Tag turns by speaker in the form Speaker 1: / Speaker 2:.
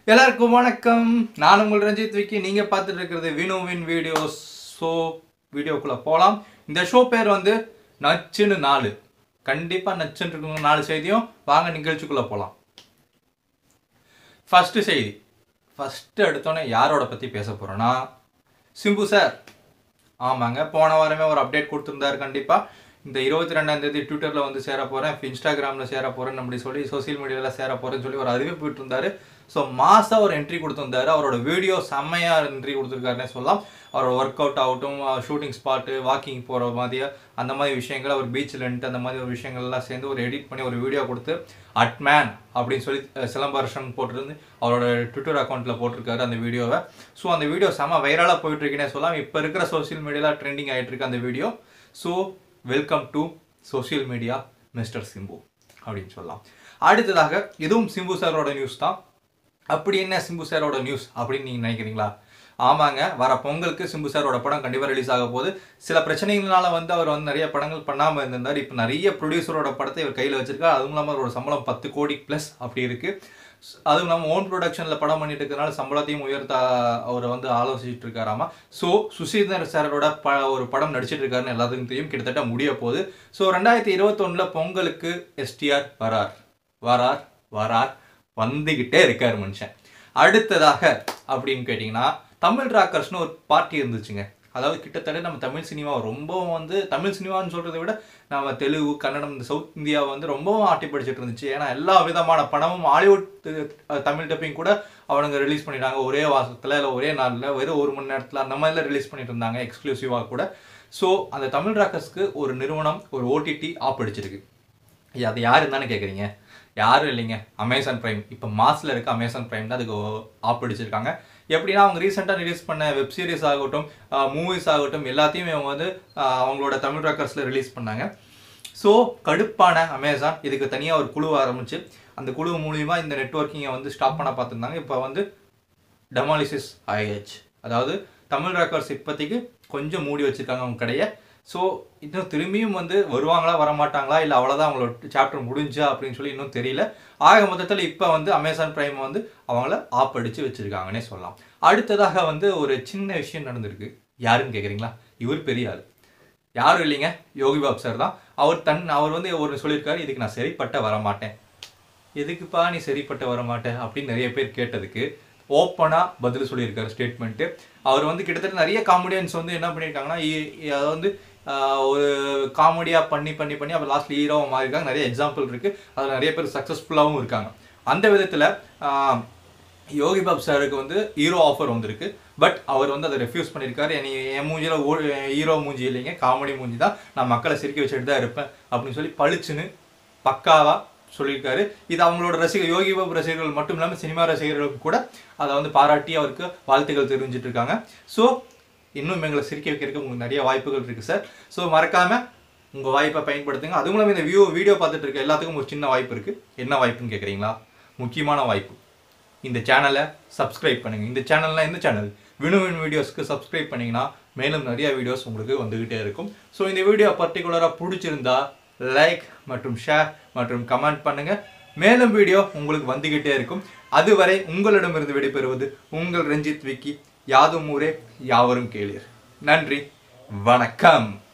Speaker 1: எல்லாருக்கும் வணக்கம் நான் உங்கள் ரஞ்சித் விக்கி நீங்கள் பார்த்துட்டு இருக்கிறது வினோவின் வீடியோஸ் ஸோ வீடியோக்குள்ளே போகலாம் இந்த ஷோ பேர் வந்து நச்சுன்னு நாலு கண்டிப்பாக நச்சுன்னு இருக்கணும் நாலு செய்தியும் வாங்க நிகழ்ச்சிக்குள்ளே போகலாம் ஃபஸ்ட்டு செய்தி ஃபஸ்ட்டு எடுத்தோன்னே யாரோட பற்றி பேச போகிறோன்னா சிம்பு சார் ஆமாங்க போன வாரமே ஒரு அப்டேட் கொடுத்துருந்தாரு கண்டிப்பாக இந்த இருபத்தி ரெண்டாம் தேதி ட்விட்டரில் வந்து சேர போகிறேன் இன்ஸ்டாகிராமில் சேர போகிறேன் அப்படி சொல்லி சோஷியல் மீடியாவில் சேர போகிறேன்னு சொல்லி ஒரு அறிவிப்பு விட்டுருந்தாரு ஸோ மாசாக ஒரு என்ட்ரி கொடுத்துருந்தாரு அவரோட வீடியோ செம்மையாக என்ட்ரி கொடுத்துருக்காருன்னே சொல்லலாம் அவரோட ஒர்க் அவுட் ஆகட்டும் ஷூட்டிங் ஸ்பாட்டு வாக்கிங் போகிற மாதிரியா அந்த மாதிரி விஷயங்கள் அவர் பீச்சில் நின்று அந்த மாதிரி ஒரு விஷயங்கள்லாம் சேர்ந்து ஒரு எடிட் பண்ணி ஒரு வீடியோ கொடுத்து அட்மேன் அப்படின்னு சொல்லி அஹ், சிலம்பரசன் போட்டிருந்து அவரோட ட்விட்டர் அக்கௌண்ட்டில் போட்டிருக்காரு அந்த வீடியோவை ஸோ அந்த வீடியோ செம வைரலாக போயிட்டு இருக்குன்னே சொல்லலாம் இப்போ இருக்கிற சோஷியல் மீடியாவில் ட்ரெண்டிங் ஆகிட்டு இருக்கு அந்த video so welcome to social media mister Simbu அப்படின்னு சொல்லலாம் அடுத்ததாக இதுவும் சிம்பு சாரோட நியூஸ் தான் அப்படி என்ன சிம்பு சாரோட நியூஸ் அப்படின்னு நீங்கள் நினைக்கிறீங்களா ஆமாங்க வர பொங்கலுக்கு சிம்பு சாரோட படம் கண்டிப்பாக ரிலீஸ் ஆக போகுது சில பிரச்சனைகளால வந்து அவர் வந்து நிறைய படங்கள் பண்ணாமல் இருந்திருந்தார் இப்போ நிறைய ப்ரொடியூசரோட படத்தை இவர் கையில் வச்சிருக்காரு அதுவும் இல்லாமல் அவரோட சம்பளம் பத்து கோடி ப்ளஸ் அப்படி இருக்கு அதுவும் இல்லாமல் ஓன் ப்ரொடக்ஷனில் படம் பண்ணிட்டு இருக்கிறனால சம்பளத்தையும் உயர்த்த அவர் வந்து ஆலோசிச்சுட்டு இருக்காராமா ஸோ சுசீந்தர் சாரோட ப ஒரு படம் நடிச்சிட்டு இருக்காருன்னு எல்லாத்துக்கும் தெரியும் கிட்டத்தட்ட முடிய போகுது ஸோ ரெண்டாயிரத்தி இருபத்தொன்னில் பொங்கலுக்கு எஸ்டிஆர் வரார் வரார் வரார் வந்துகிட்டே இருக்கார் மனுஷன் அடுத்ததாக அப்படின்னு கேட்டிங்கன்னா தமிழ் ராக்கர்ஸ்னு ஒரு பார்ட்டி இருந்துச்சுங்க அதாவது கிட்டத்தட்ட நம்ம தமிழ் சினிமா ரொம்பவும் வந்து தமிழ் சினிமான்னு சொல்கிறத விட நம்ம தெலுங்கு கன்னடம் இந்த சவுத் இந்தியாவை வந்து ரொம்பவும் ஆட்டி படிச்சுட்டு இருந்துச்சு ஏன்னா எல்லா விதமான படமும் ஹாலிவுட் அஹ், தமிழ் டப்பிங் கூட அவனுங்க ரிலீஸ் பண்ணிட்டாங்க ஒரே வாசத்தில் இல்லை ஒரே நாளில் வெறும் ஒரு மணி நேரத்தில் அந்த மாதிரிலாம் ரிலீஸ் பண்ணிட்டு இருந்தாங்க எக்ஸ்க்ளூசிவாக கூட ஸோ அந்த தமிழ் ராக்கர்ஸ்க்கு ஒரு நிறுவனம் ஒரு ஓடிடி ஆப் அடிச்சிருக்கு ஐயா, அது யார் தானே கேட்குறீங்க யாரும் இல்லைங்க அமேசான் பிரைம் இப்போ மாஸில் இருக்க அமேசான் பிரைம் தான் அதுக்கு ஆப் அடிச்சிருக்காங்க எப்படின்னா அவங்க ரீசெண்டாக ரிலீஸ் பண்ண வெப் சீரிஸ் ஆகட்டும் மூவிஸ் ஆகட்டும் எல்லாத்தையும் இவங்க வந்து ஆஹ், அவங்களோட தமிழ் ராக்கர்ஸில் ரிலீஸ் பண்ணாங்க ஸோ கடுப்பான அமேசான் இதுக்கு தனியாக ஒரு குழு ஆரம்பிச்சு அந்த குழு மூலியமா இந்த நெட்வொர்க்கிங்கை வந்து ஸ்டாப் பண்ண பார்த்துருந்தாங்க இப்போ வந்து டெமாலிசிஸ் ஆயிடுச்சு அதாவது தமிழ் ரெக்கார்ட்ஸ் இப்போதைக்கு கொஞ்சம் மூடி வச்சிருக்காங்க அவங்க கடையை ஸோ இன்னும் திரும்பியும் வந்து வருவாங்களா வரமாட்டாங்களா இல்லை அவ்வளோதான் அவங்களோட சாப்டர் முடிஞ்சா அப்படின்னு சொல்லி இன்னும் தெரியல ஆக மொத்தத்தில் இப்போ வந்து அமேசான் பிரைம் வந்து அவங்கள ஆப் அடித்து வச்சுருக்காங்கன்னே சொல்லலாம் அடுத்ததாக வந்து ஒரு சின்ன விஷயம் நடந்திருக்கு யாருன்னு கேட்குறீங்களா இவர் பெரிய ஆள் யாரும் இல்லைங்க யோகி பாபு சார் தான் அவர் தன் அவர் வந்து ஒரு சொல்லியிருக்காரு இதுக்கு நான் சரிப்பட்ட வரமாட்டேன் எதுக்குப்பா நீ சரிப்பட்டு வர மாட்டே அப்படின்னு நிறைய பேர் கேட்டதுக்கு ஓப்பனாக பதில் சொல்லியிருக்காரு ஸ்டேட்மெண்ட்டு அவர் வந்து கிட்டத்தட்ட நிறைய காமெடியன்ஸ் வந்து என்ன பண்ணியிருக்காங்கன்னா இ- இ- அதை வந்து ஆஹ், ஒரு காமெடியாக பண்ணி பண்ணி பண்ணி அப்புறம் லாஸ்ட்ல ஹீரோவை மாறிருக்காங்க நிறைய எக்ஸாம்பிள் இருக்குது அதில் நிறைய பேர் சக்ஸஸ்ஃபுல்லாகவும் இருக்காங்க அந்த விதத்தில் யோகி பாபு சாருக்கு வந்து ஹீரோ ஆஃபர் வந்திருக்கு பட் அவர் வந்து அதை ரெஃப்யூஸ் பண்ணியிருக்காரு என்னை என் மூஞ்சியில் ஓ ஹீரோ மூஞ்சி இல்லைங்க காமெடி மூஞ்சி தான் நான் மக்களை சிரிக்க வச்சுட்டு தான் இருப்பேன் அப்படின்னு சொல்லி பளிச்சுன்னு பக்காவா சொல்லியிருக்காரு இது அவங்களோட ரசிகர் யோகி பாபு ரசிகர்கள் மட்டும் இல்லாமல் சினிமா ரசிகர்களுக்கு கூட அதை வந்து பாராட்டி அவருக்கு வாழ்த்துக்கள் தெரிவிச்சிட்டு இருக்காங்க ஸோ இன்னும் எங்களை சிரிக்க வைக்கிறதுக்கு உங்களுக்கு நிறைய வாய்ப்புகள் இருக்குது சார் ஸோ மறக்காமல் உங்கள் வாய்ப்பை பயன்படுத்துங்க அதுவும் இல்லாமல் இந்த வியூ வீடியோ பார்த்துட்டு இருக்க எல்லாத்துக்கும் ஒரு சின்ன வாய்ப்பு இருக்குது என்ன வாய்ப்புன்னு கேட்குறீங்களா முக்கியமான வாய்ப்பு இந்த சேனலை சப்ஸ்கிரைப் பண்ணுங்க இந்த சேனல்னா எந்த சேனல் வினுவின் வீடியோஸ்க்கு சப்ஸ்கிரைப் பண்ணீங்கன்னா மேலும் நிறைய வீடியோஸ் உங்களுக்கு வந்துகிட்டே இருக்கும் ஸோ இந்த வீடியோ பர்டிகுலராக பிடிச்சிருந்தா லைக் மற்றும் ஷேர் மற்றும் கமெண்ட் பண்ணுங்க மேலும் வீடியோ உங்களுக்கு வந்துகிட்டே இருக்கும் அதுவரை உங்களிடமிருந்து விடைபெறுவது உங்கள் ரஞ்சித் விக்கி யாதும் ஊரே யாவரும் கேளீர் நன்றி வணக்கம்